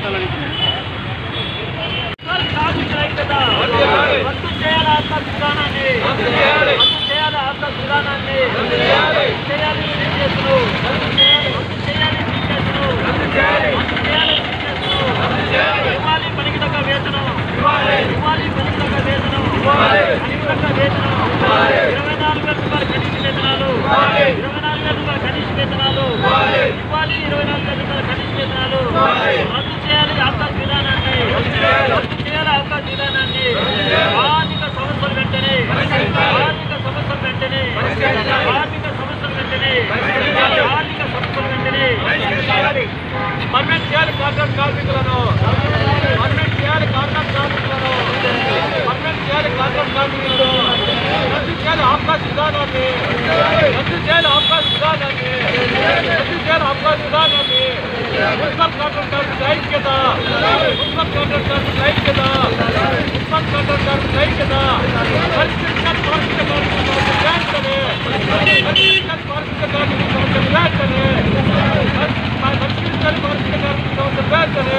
కార్మికుల ఐక్యత రద్దు చేయాలి ఆత్మ విధానాన్ని రద్దు చేయాలి ఆత్మ విధానాన్ని రద్దు చేయాలి టీచర్స్ను రద్దు చేయాలి రద్దు చేయాలి టీచర్స్ను రద్దు చేయాలి రద్దు చేయాలి టీచర్స్ను రద్దు చేయాలి ఇవ్వాలి పనికి తగ్గ వేతనం ఇవ్వాలి ఇవ్వాలి పనికి తగ్గ వేతనం ఇవ్వాలి పనికి తగ్గ వేతనం ఇవ్వాలి ఇరవై నాలుగు వేల రూపాయల కనీస వేతనాలు ఇవ్వాలి ఇరవై నాలుగు వేల రూపాయల కనీస వేతనాలు ఇవ్వాలి ఇవ్వాలి ఇరవై నాలుగు వేల రూపాయల కనీస వేతనాలు రద్దు చేయాలి అవకాశ విధానాన్ని రద్దు చేయాలి అవకాశ విధానాన్ని కార్మిక సమస్యలు వెంటనే కార్మిక సమస్యలు వెంటనే కార్మిక సమస్యలు వెంటనే కార్మిక సమస్యలు వెంటనే పర్మనెంట్ చేయాలి కాంట్రాక్ట్ కార్మికులను పర్మనెంట్ చేయాలి కాంట్రాక్ట్ కార్మికులను పర్మనెంట్ చేయాలి కాంట్రాక్ట్ కార్మికులను రద్దు చేయాలి అవకాశ విధానాన్ని రద్దు చేయాలి అవకాశ విధానాన్ని రద్దు చేయాలి అవకాశ విధానాన్ని మున్సిపల్ కాంట్రాక్ట్ కార్మికుల ఐక్యత మున్సిపల్ కాంట్రాక్ట్ కార్మికుల ఐక్యత మున్సిపల్ కాంట్రాక్ట్ కార్మికుల ఐక్యత పరిష్కరించాలి కార్మిక కార్మికుల సమస్య వెంటనే పరిష్కరించాలి కార్మిక కార్మికుల సమస్య వెంటనే పరిష్కరించాలి కార్మిక కార్మికుల సమస్య వెంటనే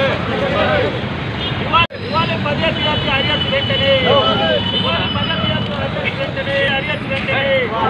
ఇవాళ పదిహేను యాత్ర అరియర్స్ వెంటనే ఇవాళ పదిహేను యాత్ర అరియర్స్ వెంటనే అరియర్స్ వెంటనే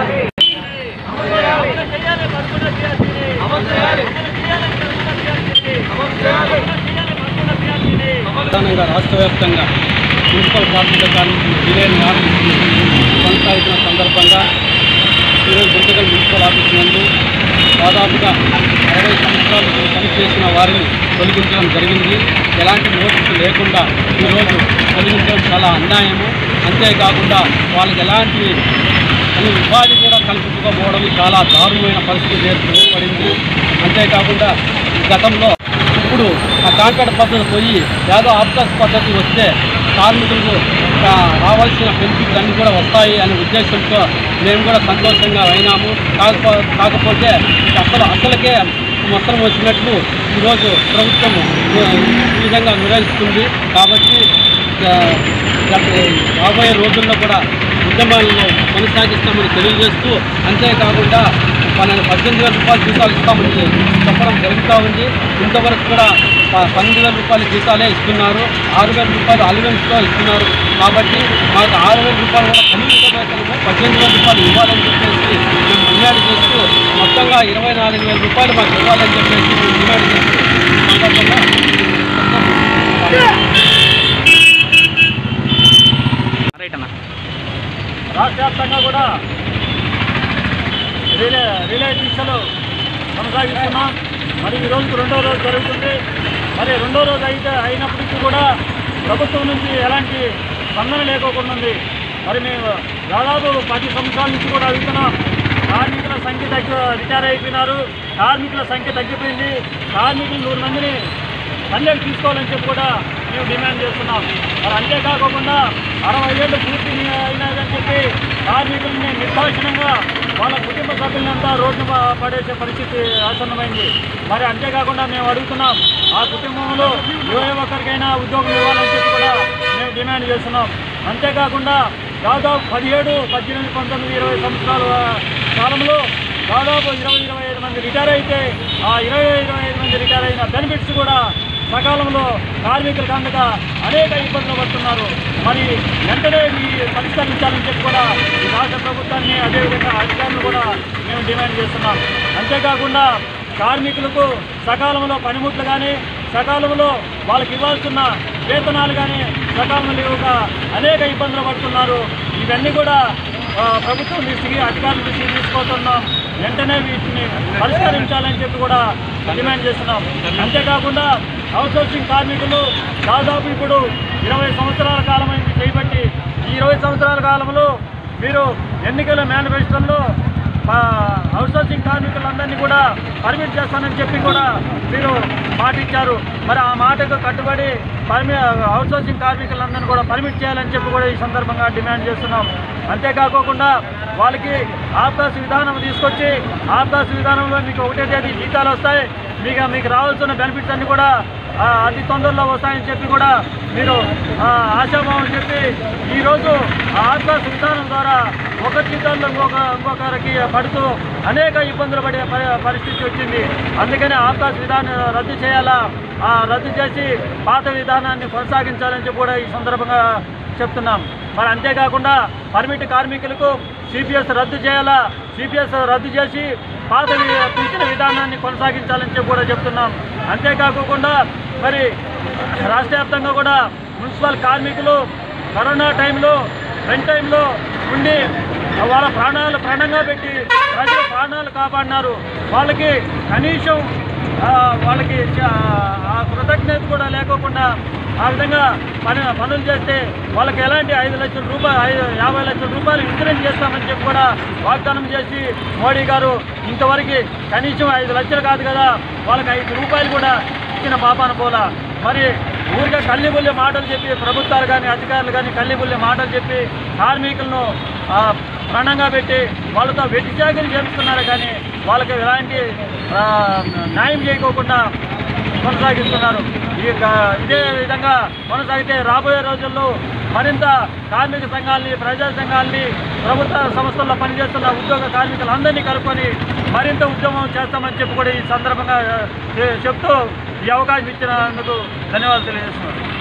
అమలు చేయాలి పదకొండు చేయాల్సింది అమలు చేయాలి చేయాలి పదకొండు చేయాల్సింది అమలు చేయాలి చేయాలి పదకొండు చేయాల్సింది ప్రధానంగా రాష్ట్ర వ్యాప్తంగా మున్సిపల్ కార్మిక కార్మికులు విలేని ఆఫీసులు కొనసాగుతున్న సందర్భంగా ఈరోజు గుంతకల్ మున్సిపల్ ఆఫీస్ నందు దాదాపుగా అరవై సంవత్సరాలు పనిచేసిన వారిని తొలగించడం జరిగింది ఎలాంటి నోటీసు లేకుండా ఈరోజు తొలగించడం చాలా అన్యాయము అంతేకాకుండా వాళ్ళకి ఎలాంటి అని ఉపాధి కూడా కల్పించకపోవడం చాలా దారుణమైన పరిస్థితి ఏర్పడింది అంతేకాకుండా గతంలో ఇప్పుడు ఆ కాంట్రాక్ట్ పద్ధతి పోయి యాదో ఆప్కాస్ పద్ధతి వస్తే కార్మికులకు ఆ, రావాల్సిన బెనిఫిట్స్ అన్నీ కూడా వస్తాయి అనే ఉద్దేశంతో మేము కూడా సంతోషంగా అయినాము కాకపో కాకపోతే అసలు అసలుకే మొత్తం వచ్చినట్లు ఈరోజు ప్రభుత్వం ఆ, ఈ విధంగా నిర్వహిస్తుంది కాబట్టి ఆ, గత రాబోయే రోజుల్లో కూడా ఉద్యమాలను కొనసాగిస్తామని తెలియజేస్తూ అంతేకాకుండా పన్నెండు పద్దెనిమిది వేల రూపాయలు జీతాలు ఇస్తామని చెప్పడం జరుగుతూ ఉంది ఇంతవరకు కూడా ప- పన్నెండు వేల రూపాయల జీతాలే ఇస్తున్నారు ఆరు వేల రూపాయలు అలవెన్స్తో ఇస్తున్నారు కాబట్టి మాకు ఆరు వేల రూపాయలు కూడా కనీస వేతనము పద్దెనిమిది వేల రూపాయలు ఇవ్వాలని చెప్పేసి మేము డిమాండ్ చేస్తూ మొత్తంగా ఇరవై నాలుగు వేల రూపాయలు మాకు ఇవ్వాలని చెప్పేసి మేము డిమాండ్ చేస్తూ ఈ సందర్భంగా రాష్ట్ర వ్యాప్తంగా కూడా రిలే రిలే దీక్షలు కొనసాగిస్తున్నాం మరి ఈ రోజుకు రెండో రోజు జరుగుతుంది మరి రెండో రోజు అయితే అయినప్పటికీ కూడా ప్రభుత్వం నుంచి ఎలాంటి స్పందన లేకోకుండా ఉంది మరి మేము దాదాపు పది సంవత్సరాల నుంచి కూడా అడుగుతున్నాం కార్మికుల సంఖ్య తగ్గి రిటైర్ అయిపోయినారు కార్మికుల సంఖ్య తగ్గిపోయింది కార్మికులు నూరు మందిని పల్లెలు తీసుకోవాలని చెప్పి కూడా మేము డిమాండ్ చేస్తున్నాం మరి అంతేకాకుండా అరవై ఏళ్ళు పూర్తి అయినాదని చెప్పి కార్మికుల్ని నిర్దాక్షిణంగా వాళ్ళ కుటుంబ సభ్యులంతా రోడ్డు ప- పడేసే పరిస్థితి ఆసన్నమైంది మరి అంతేకాకుండా మేము అడుగుతున్నాం ఆ కుటుంబంలో ఏ ఒక్కరికైనా ఉద్యోగం ఇవ్వాలని చెప్పి కూడా మేము డిమాండ్ చేస్తున్నాం అంతేకాకుండా దాదాపు పదిహేడు పద్దెనిమిది పంతొమ్మిది ఇరవై సంవత్సరాల కాలంలో దాదాపు ఇరవై ఇరవై ఐదు మంది రిటైర్ అయితే ఆ ఇరవై ఇరవై ఐదు మంది రిటైర్ అయిన బెనిఫిట్స్ కూడా సకాలంలో కార్మికులకు అందక అనేక ఇబ్బందులు పడుతున్నారు మరి వెంటనే ఈ పరిష్కరించాలని చెప్పి కూడా ఈ రాష్ట్ర ప్రభుత్వాన్ని అదేవిధంగా అధికారులు కూడా మేము డిమాండ్ చేస్తున్నాం అంతేకాకుండా కార్మికులకు సకాలంలో పనిముట్లు కానీ సకాలంలో వాళ్ళకి ఇవ్వాల్సిన వేతనాలు కానీ సకాలంలో ఇవ్వక అనేక ఇబ్బందులు పడుతున్నారు ఇవన్నీ కూడా ఆ, ప్రభుత్వం దృష్టికి అధికారుల దృష్టికి తీసుకొస్తున్నాం వెంటనే వీటిని పరిష్కరించాలని చెప్పి కూడా డిమాండ్ చేస్తున్నాం అంతేకాకుండా అవుట్సోర్సింగ్ కార్మికులు దాదాపు ఇప్పుడు ఇరవై సంవత్సరాల కాలమైంది చేయబట్టి ఈ ఇరవై సంవత్సరాల కాలంలో మీరు ఎన్నికల మేనిఫెస్టోలో అవుట్సోర్సింగ్ కార్మికులందరినీ కూడా పర్మిట్ చేస్తానని చెప్పి కూడా మీరు మాట ఇచ్చారు మరి ఆ మాటకు కట్టుబడి పర్మి అవుట్సోర్సింగ్ కార్మికులందరినీ కూడా పర్మిట్ చేయాలని చెప్పి కూడా ఈ సందర్భంగా డిమాండ్ చేస్తున్నాం అంతేకాకోకుండా వాళ్ళకి ఆప్తాస్ విధానం తీసుకొచ్చి ఆప్తాస్ విధానంలో మీకు ఒకటే తేదీ జీతాలు వస్తాయి మీకు మీకు రావాల్సిన బెనిఫిట్స్ అన్ని కూడా ఆ, అతి తొందరలో వస్తాయని చెప్పి కూడా మీరు ఆ, ఆశాభావం చెప్పి ఈరోజు ఆ ఆత్మాస్ విధానం ద్వారా ఒక జీతాల్లో ఇంకొక ఇంకొకరికి పడుతూ అనేక ఇబ్బందులు పడే పరి- పరిస్థితి వచ్చింది అందుకని ఆత్మాస్ విధానం రద్దు చేయాలా ఆ, రద్దు చేసి పాత విధానాన్ని కొనసాగించాలని చెప్పి కూడా ఈ సందర్భంగా చెప్తున్నాం మరి అంతేకాకుండా పర్మిట్ కార్మికులకు సిపిఎస్ రద్దు చేయాలా సిపిఎస్ రద్దు చేసి పాత వి- పింఛన్ విధానాన్ని కొనసాగించాలని చెప్పి కూడా చెప్తున్నాం అంతేకాకుండా మరి రాష్ట్ర వ్యాప్తంగా కూడా మున్సిపల్ కార్మికులు కరోనా టైంలో ఫ్రంట్ టైంలో ఉండి వాళ్ళ ప్రాణాలు ప్రాణంగా పెట్టి ప్రజల ప్రాణాలు కాపాడినారు వాళ్ళకి కనీసం ఆ, వాళ్ళకి చ- ఆ కృతజ్ఞత కూడా లేకోకుండా ఆ విధంగా పని పనులు చేస్తే వాళ్ళకి ఎలాంటి ఐదు లక్షల రూపాయలు ఐదు యాభై లక్షల రూపాయలు ఇన్సూరెన్స్ చేస్తామని చెప్పి కూడా వాగ్దానం చేసి మోడీ గారు ఇంతవరకు కనీసం ఐదు లక్షలు కాదు కదా వాళ్ళకి ఐదు రూపాయలు కూడా ఇచ్చిన పాపాన పోలా మరి ఊరికే కల్లిబుల్లి మాటలు చెప్పి ప్రభుత్వాలు కానీ అధికారులు కానీ కల్లిబుల్లి మాటలు చెప్పి కార్మికులను ఆ, ప్రాణంగా పెట్టి వాళ్ళతో వెట్టి చాకరీ చేస్తున్నారు కానీ వాళ్ళకి ఎలాంటి ఆ, న్యాయం చేయకోకుండా కొనసాగిస్తున్నారు ఈ గా- ఇదే విధంగా కొనసాగితే రాబోయే రోజుల్లో మరింత కార్మిక సంఘాలని ప్రజా సంఘాలని ప్రభుత్వ సంస్థల్లో పనిచేస్తున్న ఉద్యోగ కార్మికులందరినీ కలుపుకొని మరింత ఉద్యమం చేస్తామని చెప్పి కూడా ఈ సందర్భంగా ఆ, చెప్తూ ఈ అవకాశం ఇచ్చినందుకు ధన్యవాదాలు తెలియజేస్తున్నాను